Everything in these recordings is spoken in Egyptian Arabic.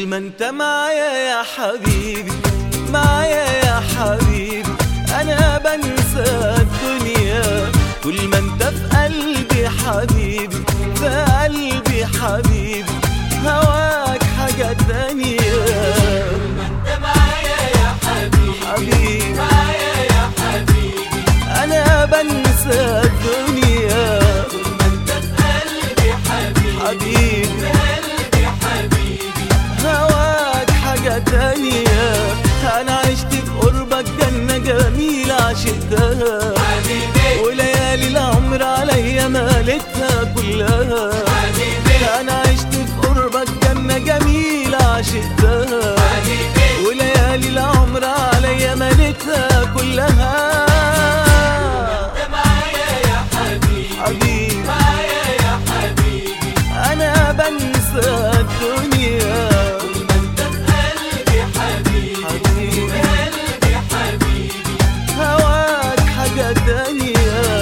طول ما انت معايا يا حبيبي معايا يا حبيبي انا بنسى الدنيا طول ما انت في قلبي حبيبي في قلبي حبيبي هواك حاجة تانية انت معايا يا حبيبي حبيبي معايا يا حبيبي انا بنسى الدنيا ما انت في قلبي حبيبي حبيبي في قلبي حبيبي هواك حاجة تانية أنا عشت في قربك جنة جميلة عشقتها حبيبي وليالي العمر عليا مالتها كلها حبيبي أنا عشت في قربك جنة جميلة عشقتها حبيبي وليالي العمر عليا مالتها كلها انت معايا يا حبيبي حبيبي معايا يا حبيبي أنا بنسى الدنيا ما انت في قلبي حبيبي حبيبي في قلبي حبيبي هواك حاجة تانية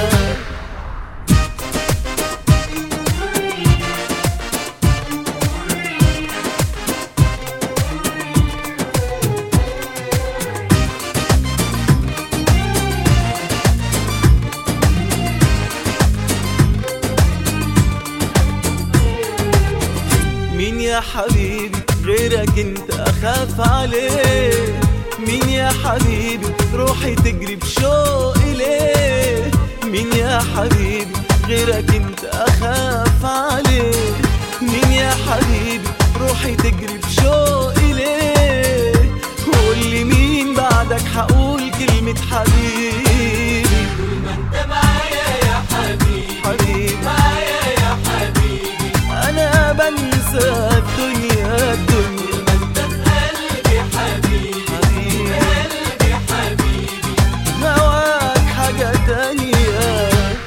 مين يا حبيبي غيرك انت اخاف عليه مين يا حبيبي روحي تجري بشوق ليه مين يا حبيبي غيرك انت اخاف عليه مين يا حبيبي روحي تجري بشوق ليه قول لي مين بعدك هقول كلمة حبيبي ما انت معايا يا حبيبي حبيبي معايا يا حبيبي انا بنسى الدنيا الدنيا ما انت في قلبي حبيبي حبيبي في قلبي حبيبي هواك حاجة تانية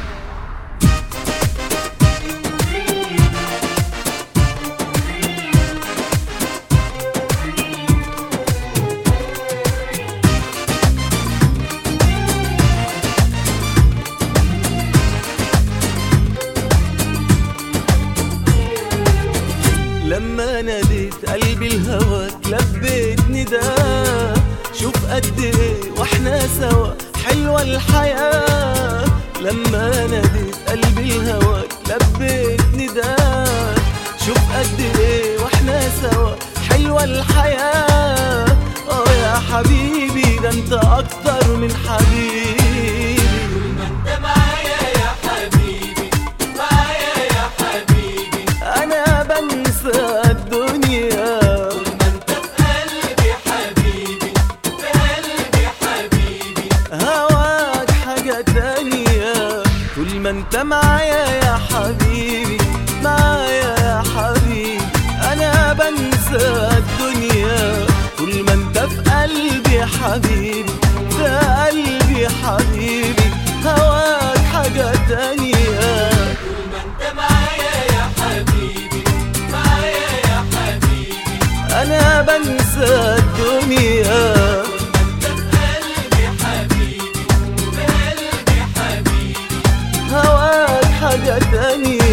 لما ناديت قلبي الهواك لبيت نداه شوف قد ايه واحنا سوا حلوة الحياة لما ناديت قلبي الهواك لبيت نداه شوف قد ايه واحنا سوا حلوة الحياة اه يا حبيبي ده انت اكتر من حبيبي ما انت معايا يا حبيبي معايا يا حبيبي انا بنسى الدنيا ما انت في قلبي حبيبي في قلبي حبيبي هواك حاجة تانية طول ما انت معايا يا حبيبي معايا يا حبيبي انا بنسى الدنيا طول ما انت في قلبي يا حبيبي في قلبي حبيبي هواك حاجة تانية ما انت معايا يا حبيبي معايا يا حبيبي انا بنسى الدنيا انت في قلبي حبيبي في قلبي حبيبي هواك حاجة تانية